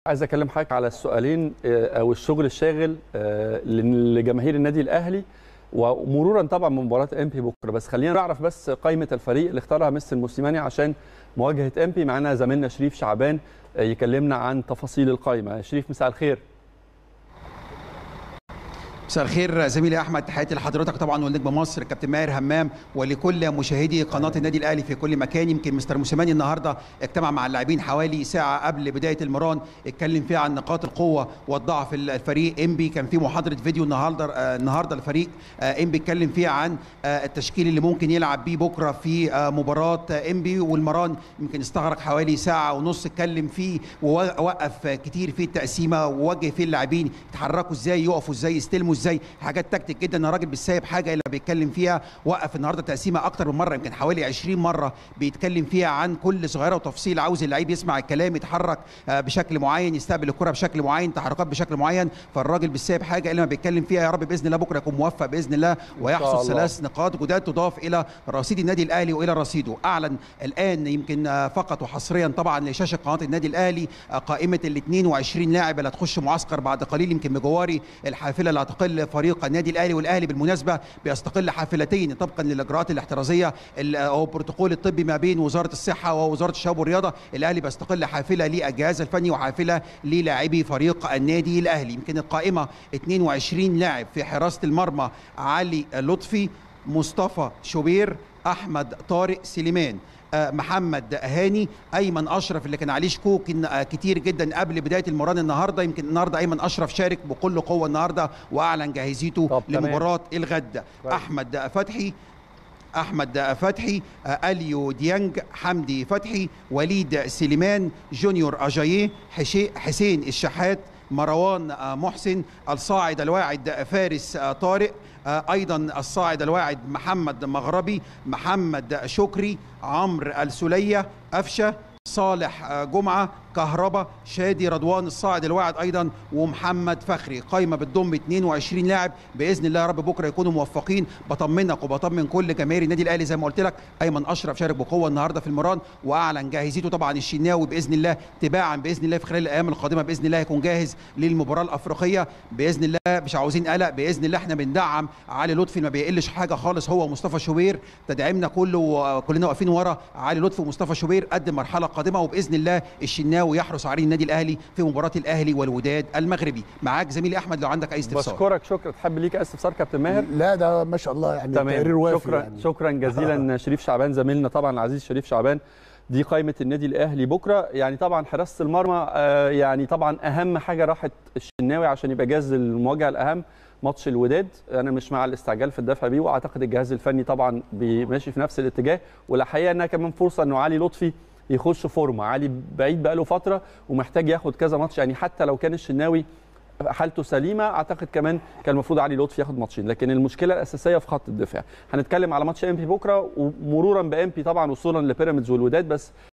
عايز اكلم حضرتك على السؤالين آه، او الشغل الشاغل آه، لجماهير النادي الاهلي ومرورا طبعا من مباراه امبي بكره بس خلينا نعرف بس قائمه الفريق اللي اختارها مستر موسيماني عشان مواجهه امبي معانا زميلنا شريف شعبان آه، يكلمنا عن تفاصيل القائمه شريف مساء الخير مساء الخير زميلي احمد تحياتي لحضرتك طبعا والنجم مصر الكابتن ماهر همام ولكل مشاهدي قناه النادي الاهلي في كل مكان يمكن مستر موسيماني النهارده اجتمع مع اللاعبين حوالي ساعه قبل بدايه المران اتكلم فيها عن نقاط القوه والضعف الفريق انبي كان في محاضره فيديو النهارده آه، النهارده الفريق آه، انبي اتكلم فيها عن آه، التشكيل اللي ممكن يلعب بيه بكره في آه، مباراه آه، انبي والمران يمكن استغرق حوالي ساعه ونص اتكلم فيه ووقف كتير في التقسيمه ووجه فيه اللاعبين يتحركوا ازاي يقفوا ازاي يستلموا ازاي حاجات تكتيك جدا الراجل مش سايب حاجه الا بيتكلم فيها وقف النهارده تقسيمه اكتر من مره يمكن حوالي 20 مره بيتكلم فيها عن كل صغيره وتفصيل عاوز اللعيب يسمع الكلام يتحرك آه، بشكل معين يستقبل الكره بشكل معين تحركات بشكل معين فالراجل مش سايب حاجه الا ما بيتكلم فيها يا رب باذن الله بكره يكون موفق باذن الله ويحصد الله. ثلاث نقاط جداد تضاف الى رصيد النادي الاهلي والى رصيده اعلن الان يمكن آه، فقط وحصريا طبعا لشاشه قناه النادي الاهلي آه، قائمه ال 22 لاعب اللي هتخش معسكر بعد قليل يمكن بجواري الحافله اللي هتقل فريق النادي الاهلي والاهلي بالمناسبه بيستقل حافلتين طبقا للاجراءات الاحترازيه ال- او البروتوكول الطبي ما بين وزاره الصحه ووزاره الشباب والرياضه الاهلي بيستقل حافله للجهاز الفني وحافله للاعبي فريق النادي الاهلي يمكن القائمه 22 لاعب في حراسه المرمى علي لطفي مصطفى شوبير احمد طارق سليمان آه، محمد هاني ايمن اشرف اللي كان عليه شكوك إن، آه، كتير جدا قبل بدايه المران النهارده يمكن النهارده ايمن اشرف شارك بكل قوه النهارده واعلن جاهزيته طب تمام. لمباراه الغد كويس. احمد فتحي احمد فتحي آه، اليو ديانج حمدي فتحي وليد سليمان جونيور اجاييه حشي- حسين الشحات مروان آه، محسن الصاعد الواعد فارس آه، طارق آه، ايضا الصاعد الواعد محمد مغربي محمد شكري عمرو السليه افشه صالح آه، جمعه كهربا شادي رضوان الصاعد الواعد ايضا ومحمد فخري قايمه بتضم 22 لاعب باذن الله يا رب بكره يكونوا موفقين بطمنك وبطمن كل جماهير النادي الاهلي زي ما قلت لك ايمن اشرف شارك بقوه النهارده في المران واعلن جاهزيته طبعا الشناوي باذن الله تباعا باذن الله في خلال الايام القادمه باذن الله يكون جاهز للمباراه الافريقيه باذن الله مش عاوزين قلق باذن الله احنا بندعم علي لطفي ما بيقلش حاجه خالص هو ومصطفى شوبير تدعيمنا كله وكلنا واقفين ورا علي لطفي ومصطفى شوبير قد المرحله القادمه وباذن الله الشناوي يحرس عليه النادي الاهلي في مباراه الاهلي والوداد المغربي معاك زميلي احمد لو عندك اي استفسار بشكرك شكرا تحب ليك أي استفسار كابتن ماهر لا ده ما شاء الله يعني تمام تقرير وافي شكرا يعني. شكرا جزيلا شريف شعبان زميلنا طبعا العزيز شريف شعبان دي قائمه النادي الاهلي بكره يعني طبعا حراسه المرمى آه، يعني طبعا اهم حاجه راحت الشناوي عشان يبقى جاهز للمواجهه الاهم ماتش الوداد انا مش مع الاستعجال في الدفع بيه واعتقد الجهاز الفني طبعا بي- ماشي في نفس الاتجاه والحقيقه انها كمان فرصه انه علي لطفي يخش فورمه علي بعيد بقاله فتره ومحتاج ياخد كذا ماتش يعني حتى لو كان الشناوي حالته سليمه اعتقد كمان كان المفروض علي لطفي ياخد ماتشين لكن المشكله الاساسيه في خط الدفاع هنتكلم على ماتش امبي بكره ومرورا بامبي طبعا وصولا لبيراميدز والوداد بس